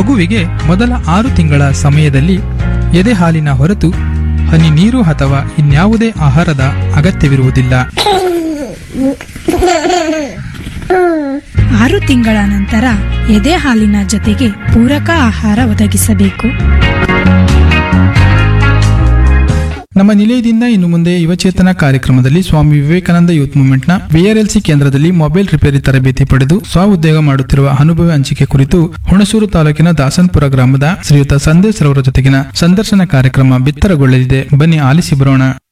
ಮಗುವಿಗೆ ಮೊದಲ ಆರು ತಿಂಗಳ ಸಮಯದಲ್ಲಿ ಎದೆ ಹಾಲಿನ ಹೊರತು ಹನಿ ನೀರು ಅಥವಾ ಇನ್ಯಾವುದೇ ಆಹಾರದ ಅಗತ್ಯವಿರುವುದಿಲ್ಲ ಆರು ತಿಂಗಳ ನಂತರ ಎದೆ ಹಾಲಿನ ಜೊತೆಗೆ ಪೂರಕ ಆಹಾರ ಒದಗಿಸಬೇಕು ನಮ್ಮ ನಿಲಯದಿಂದ ಇನ್ನು ಮುಂದೆ ಯುವಚೇತನ ಕಾರ್ಯಕ್ರಮದಲ್ಲಿ ಸ್ವಾಮಿ ವಿವೇಕಾನಂದ ಯೂತ್ ಮೂವ್ಮೆಂಟ್ನ ಬಿಆರ್ಎಲ್ಸಿ ಕೇಂದ್ರದಲ್ಲಿ ಮೊಬೈಲ್ ರಿಪೇರಿ ತರಬೇತಿ ಪಡೆದು ಸ್ವ ಉದ್ಯೋಗ ಮಾಡುತ್ತಿರುವ ಅನುಭವ ಹಂಚಿಕೆ ಕುರಿತು ಹುಣಸೂರು ತಾಲೂಕಿನ ದಾಸನ್ಪುರ ಗ್ರಾಮದ ಶ್ರೀಯುತ ಸಂದೇಶ್ ರವರ ಜೊತೆಗಿನ ಸಂದರ್ಶನ ಕಾರ್ಯಕ್ರಮ ಬಿತ್ತರಗೊಳ್ಳಲಿದೆ ಬನ್ನಿ ಆಲಿಸಿ ಬರೋಣ